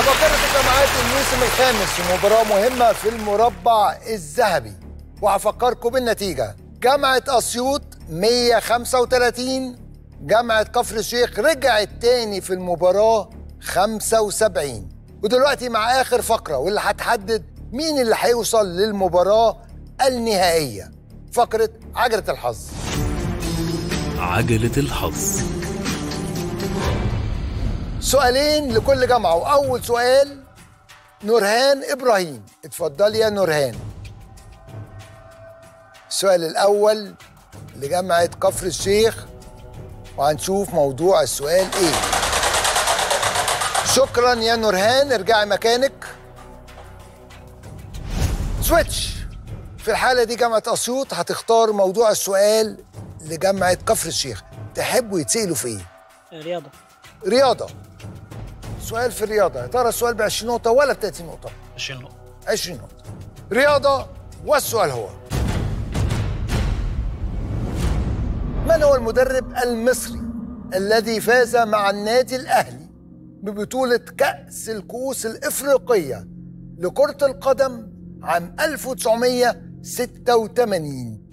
عباقرة الجامعات الموسم الخامس في مباراة مهمة في المربع الذهبي وهفكركم بالنتيجة جامعة أسيوط 135 جامعة كفر الشيخ رجعت تاني في المباراة 75 ودلوقتي مع آخر فقرة واللي هتحدد مين اللي هيوصل للمباراة النهائية فقرة عجلة الحظ عجلة الحظ سؤالين لكل جامعة وأول سؤال نورهان إبراهيم اتفضلي يا نورهان السؤال الأول لجامعة كفر الشيخ وهنشوف موضوع السؤال إيه شكرا يا نورهان ارجعي مكانك سويتش في الحالة دي جامعة أسيوط هتختار موضوع السؤال لجامعة كفر الشيخ تحبوا يتسألوا في إيه؟ رياضة رياضة سؤال في الرياضة يا ترى السؤال ب 20 نقطة ولا ب 30 نقطة؟ 20 نقطة 20 نقطة رياضة والسؤال هو من هو المدرب المصري الذي فاز مع النادي الأهلي ببطولة كأس الكؤوس الإفريقية لكرة القدم عام 1986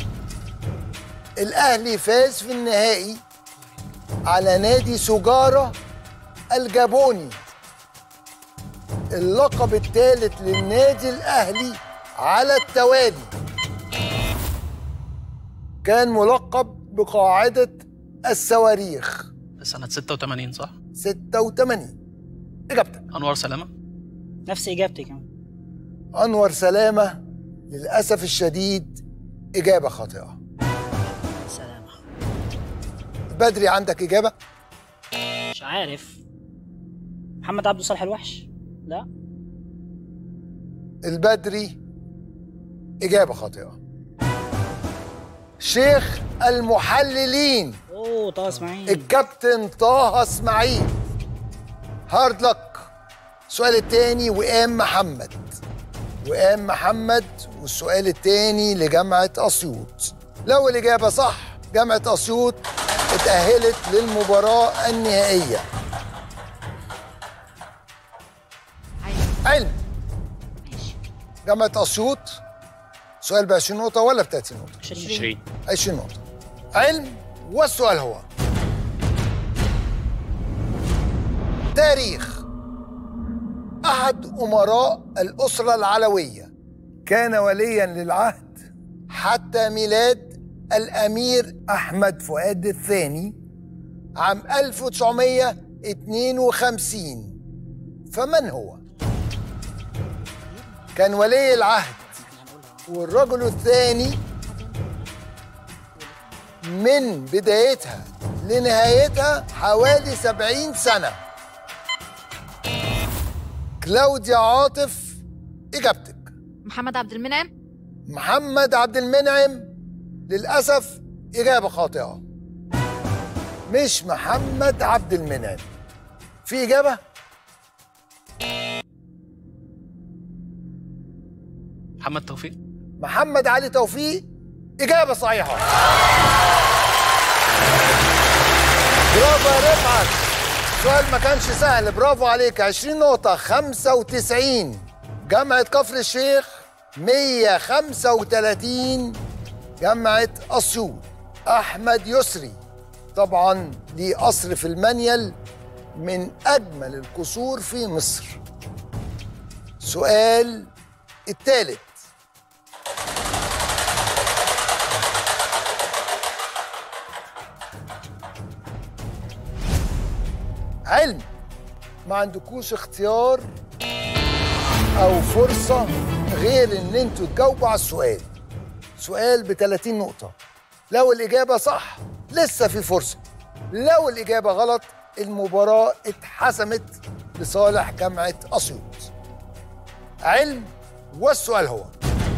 الأهلي فاز في النهائي على نادي سجارة الجابوني اللقب الثالث للنادي الأهلي على التوالي كان ملقب بقاعدة الصواريخ سنة 86 صح؟ 86 إجابتك أنور سلامة نفس اجابتي كمان أنور سلامة للأسف الشديد إجابة خاطئة سلامة بدري عندك إجابة مش عارف محمد عبد الصالح الوحش لا البدري إجابة خاطئة شيخ المحللين اوه طه اسماعيل الكابتن طه اسماعيل هارد لك السؤال التاني وئام محمد وئام محمد والسؤال التاني لجامعة أسيوط لو الإجابة صح جامعة أسيوط اتأهلت للمباراة النهائية علم جامعة أسيوط سؤال ب 20 نقطة ولا ب 30 نقطة؟ 20 20 نقطة علم والسؤال هو تاريخ أحد أمراء الأسرة العلوية كان وليا للعهد حتى ميلاد الأمير أحمد فؤاد الثاني عام 1952 فمن هو؟ كان ولي العهد والرجل الثاني من بدايتها لنهايتها حوالي سبعين سنة كلاوديا عاطف إجابتك محمد عبد المنعم محمد عبد المنعم للأسف إجابة خاطئة مش محمد عبد المنعم في إجابة؟ محمد توفيق محمد علي توفيق إجابة صحيحة برافو يا رفعت السؤال ما كانش سهل برافو عليك 20 نقطة 95 جامعة كفر الشيخ 135 جامعة أسيوط أحمد يسري طبعا ليه قصر في المنيل من أجمل القصور في مصر سؤال الثالث علم ما عندكوش اختيار او فرصه غير ان انتوا تجاوبوا على السؤال سؤال ب 30 نقطه لو الاجابه صح لسه في فرصه لو الاجابه غلط المباراه اتحسمت لصالح جامعه اسيوط علم والسؤال هو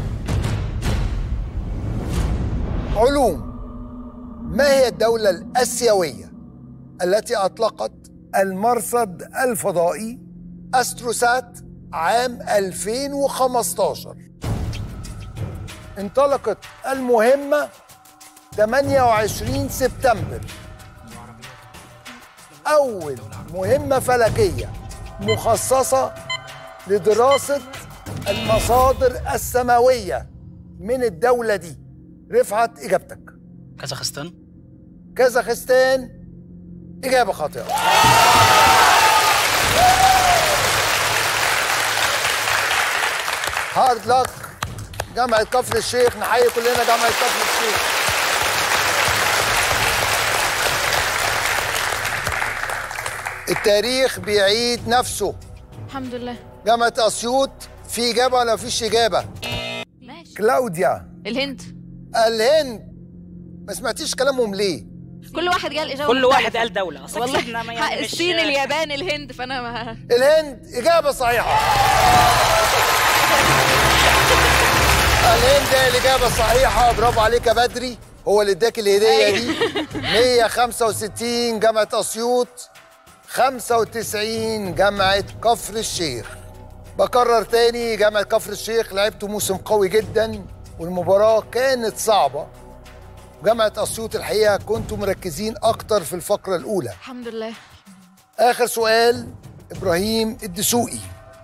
علوم ما هي الدوله الاسيويه التي اطلقت المرصد الفضائي استروسات عام 2015 انطلقت المهمة 28 سبتمبر أول مهمة فلكية مخصصة لدراسة المصادر السماوية من الدولة دي رفعت إجابتك كازاخستان كازاخستان إجابة خاطئة هارد لك جامعة كفر الشيخ نحيي كلنا جامعة كفر الشيخ التاريخ بيعيد نفسه الحمد لله جامعة أسيوط في إجابة ولا مفيش إجابة؟ ماشي كلاوديا الهند الهند ما سمعتيش كلامهم ليه؟ كل واحد قال اجابه كل واحد مختلفة. قال دوله اصل والله كسبنا ما حق يعني مش- الصين اليابان الهند فانا ما الهند إجابة صحيحة الهند هي الإجابة الصحيحة برافو عليك يا بدري هو اللي اداك الهدية دي 165 جامعة أسيوط 95 جامعة كفر الشيخ بكرر تاني جامعة كفر الشيخ لعبتوا موسم قوي جدا والمباراة كانت صعبة جامعة أسيوط الحقيقة كنتوا مركزين أكتر في الفقرة الأولى الحمد لله آخر سؤال إبراهيم الدسوقي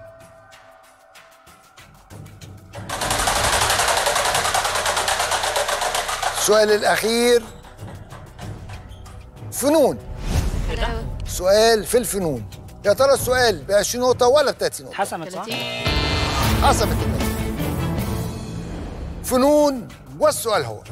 السؤال الأخير فنون حلاوة. سؤال في الفنون يا ترى السؤال ب 20 نقطة ولا ب 30 نقطة؟ حسمت صح 30 حسب النقطة فنون والسؤال هو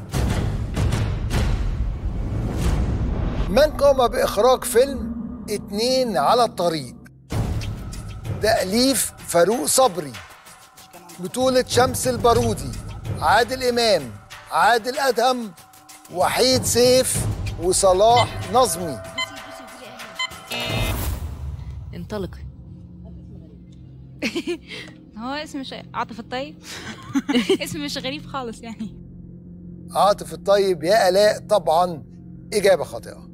من قام بإخراج فيلم اتنين على الطريق تأليف فاروق صبري بطولة شمس البارودي عادل إمام عادل أدهم وحيد سيف وصلاح نظمي انطلق هو اسم مش عاطف الطيب اسم مش غريب خالص يعني عاطف الطيب يا آلاء طبعا إجابة خاطئة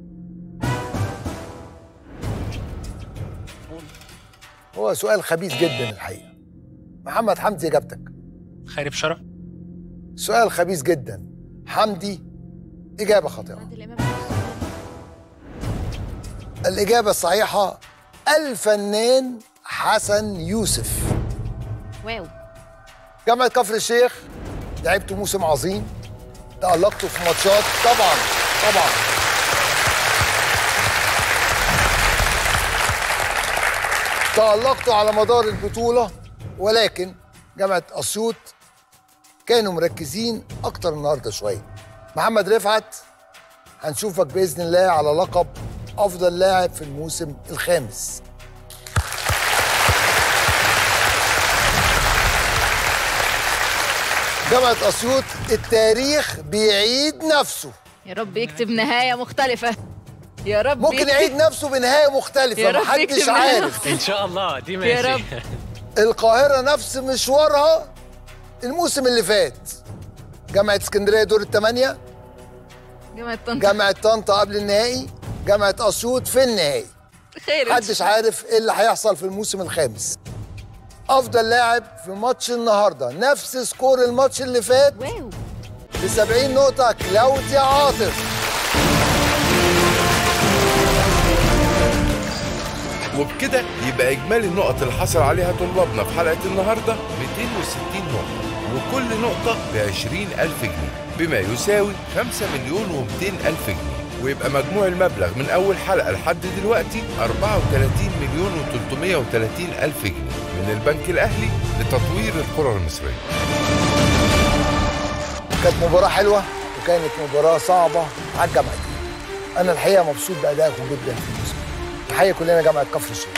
هو سؤال خبيث جدا الحقيقة محمد حمدي إجابتك خيري بشرة سؤال خبيث جدا حمدي إجابة خاطئة عادل امام الإجابة الصحيحة الفنان حسن يوسف واو جامعة كفر الشيخ لعبتوا موسم عظيم تألقتوا في ماتشات طبعا طبعا تألقتوا على مدار البطولة ولكن جامعة أسيوط كانوا مركزين أكتر النهاردة شوية محمد رفعت هنشوفك بإذن الله على لقب أفضل لاعب في الموسم الخامس جامعة أسيوط التاريخ بيعيد نفسه يا رب يكتب نهايه مختلفه يا رب ممكن يكتب- يعيد نفسه بنهاية يا مختلفة رب محدش يكتب عارف ان شاء الله دي يا ماشي رب. القاهرة نفس مشوارها الموسم اللي فات جامعة اسكندرية دور الثمانية جامعه طنطا جامعة طنطا قبل النهائي جامعة أسيوط في النهائي خير محدش عارف ايه اللي هيحصل في الموسم الخامس أفضل لاعب في ماتش النهاردة نفس سكور الماتش اللي فات واو ب 70 نقطة كلاوديا عاطف وبكده يبقى إجمالي النقط اللي حصل عليها طلابنا في حلقة النهاردة 260 نقطة وكل نقطة ب 20 ألف جنيه بما يساوي 5 مليون و200 ألف جنيه ويبقى مجموع المبلغ من أول حلقة لحد دلوقتي 34 مليون و330 ألف جنيه من البنك الأهلي لتطوير القرى المصرية كانت مباراة حلوة وكانت مباراة صعبة على الجامعتين أنا الحقيقة مبسوط بأدائكم جدا في الموسم نحيي كلنا جامعة كفر الشيخ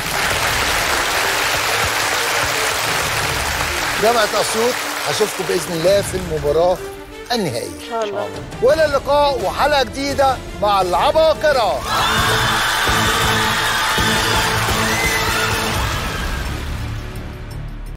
جامعة أسيوط هشوفكم بإذن الله في المباراة النهائية إن شاء الله وإلى اللقاء وحلقة جديدة مع العباقرة